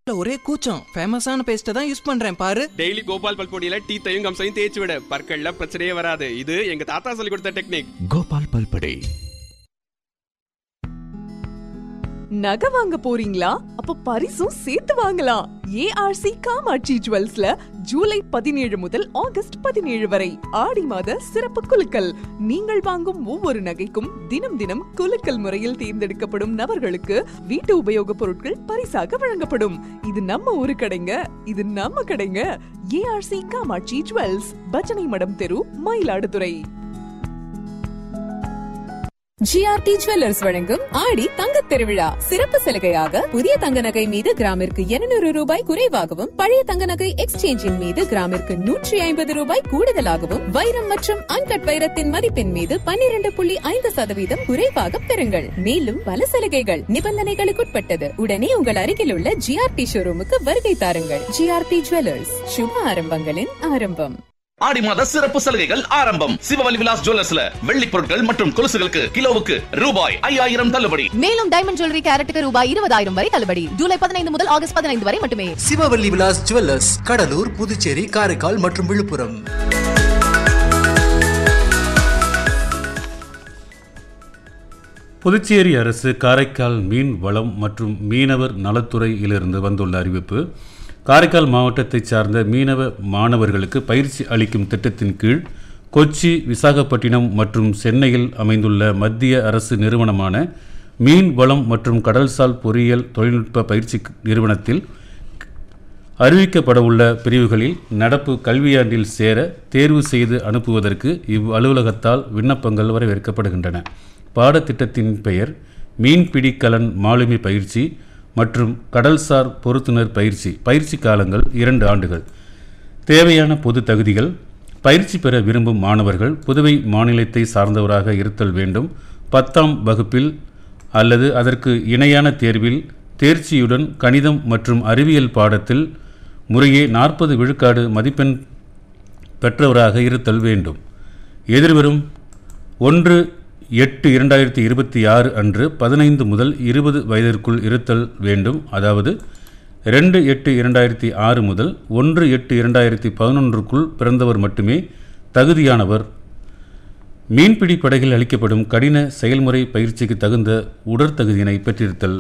ஒரே கூச்சம் ஃபேமஸான பேஸ்ட்டை தான் யூஸ் பண்றேன் பாரு டெய்லி கோபால் பல்பொடியில டீத்தையும் கம்சையும் தேய்ச்சி விட பற்கள்ல பிரச்சனையே வராது இது எங்க தாத்தா சொல்லி கொடுத்த டெக்னிக் கோபால் பல்படே நகை வாங்க போறீங்களா அப்ப பரிசும் சேர்த்து வாங்கலாம் ஏஆர்சி காமாட்சி ஜுவல்ஸ்ல ஜூலை பதினேழு முதல் ஆகஸ்ட் பதினேழு வரை ஆடி மாத சிறப்பு குலுக்கல் நீங்கள் வாங்கும் ஒவ்வொரு நகைக்கும் தினம் தினம் குலுக்கல் முறையில் தேர்ந்தெடுக்கப்படும் நபர்களுக்கு வீட்டு உபயோகப் பொருட்கள் பரிசாக வழங்கப்படும் இது நம்ம ஊரு கடைங்க இது நம்ம கடைங்க ஏஆர்சி காமாட்சி ஜுவல்ஸ் பஜனை மடம் தெரு மயிலாடுதுறை ஜிஆர்டி ஜுவல்லர்ஸ் வழங்கும் ஆடி தங்கத் திருவிழா சிறப்பு சலுகையாக புதிய தங்க நகை மீது கிராமிற்கு 200 ரூபாய் குறைவாகவும் பழைய தங்க நகை எக்ஸ்சேஞ்சின் மீது கிராமிற்கு நூற்றி ஐம்பது ரூபாய் கூடுதலாகவும் வைரம் மற்றும் அன்கட் வைரத்தின் மதிப்பின் மீது 12.5% புள்ளி ஐந்து சதவீதம் குறைவாக பெறுங்கள் மேலும் பல சலுகைகள் நிபந்தனைகளுக்குட்பட்டது உடனே உங்கள் அருகில் உள்ள ஜிஆர்டி ஷோரூமுக்கு வருகை தாருங்கள் ஜிஆர்டி ஜுவல்லர்ஸ் சுப ஆரம்பங்களின் ஆரம்பம் ஆடி மாத சிறப்பு சலுகைகள் ஆரம்பம் சிவவலி விலாஸ் ஜுவல்லர்ஸ்ல வெள்ளி பொருட்கள் மற்றும் கொலுசுகளுக்கு கிலோவுக்கு ரூபாய் ஐயாயிரம் தள்ளுபடி மேலும் டைமண்ட் ஜுவல்லரி கேரட்டுக்கு ரூபாய் இருபதாயிரம் வரை தள்ளுபடி ஜூலை பதினைந்து முதல் ஆகஸ்ட் பதினைந்து வரை மட்டுமே சிவவல்லி விலாஸ் ஜுவல்லர்ஸ் கடலூர் புதுச்சேரி காரைக்கால் மற்றும் விழுப்புரம் புதுச்சேரி அரசு காரைக்கால் மீன் வளம் மற்றும் மீனவர் நலத்துறையிலிருந்து வந்துள்ள அறிவிப்பு காரைக்கால் மாவட்டத்தைச் சார்ந்த மீனவ மாணவர்களுக்கு பயிற்சி அளிக்கும் திட்டத்தின் கீழ் கொச்சி விசாகப்பட்டினம் மற்றும் சென்னையில் அமைந்துள்ள மத்திய அரசு நிறுவனமான மீன் வளம் மற்றும் கடல்சால் பொறியியல் தொழில்நுட்ப பயிற்சி நிறுவனத்தில் அறிவிக்கப்படவுள்ள பிரிவுகளில் நடப்பு கல்வியாண்டில் சேர தேர்வு செய்து அனுப்புவதற்கு இவ் அலுவலகத்தால் விண்ணப்பங்கள் வரவேற்கப்படுகின்றன பாடத்திட்டத்தின் பெயர் மீன்பிடி கலன் மாலுமி பயிற்சி மற்றும் கடல்சார் பொருத்துனர் பயிற்சி பயிற்சி காலங்கள் இரண்டு ஆண்டுகள் தேவையான பொது தகுதிகள் பயிற்சி பெற விரும்பும் மாணவர்கள் புதுவை மாநிலத்தை சார்ந்தவராக இருத்தல் வேண்டும் பத்தாம் வகுப்பில் அல்லது அதற்கு இணையான தேர்வில் தேர்ச்சியுடன் கணிதம் மற்றும் அறிவியல் பாடத்தில் முறையே நாற்பது விழுக்காடு மதிப்பெண் பெற்றவராக இருத்தல் வேண்டும் எதிர்வரும் ஒன்று எட்டு இரண்டாயிரத்தி இருபத்தி ஆறு அன்று பதினைந்து முதல் இருபது வயதிற்குள் இருத்தல் வேண்டும் அதாவது ரெண்டு எட்டு இரண்டாயிரத்தி ஆறு முதல் ஒன்று எட்டு இரண்டாயிரத்தி பதினொன்றுக்குள் பிறந்தவர் மட்டுமே தகுதியானவர் மீன்பிடி படகில் அளிக்கப்படும் கடின செயல்முறை பயிற்சிக்கு தகுந்த உடற்தகுதியினை பெற்றிருத்தல்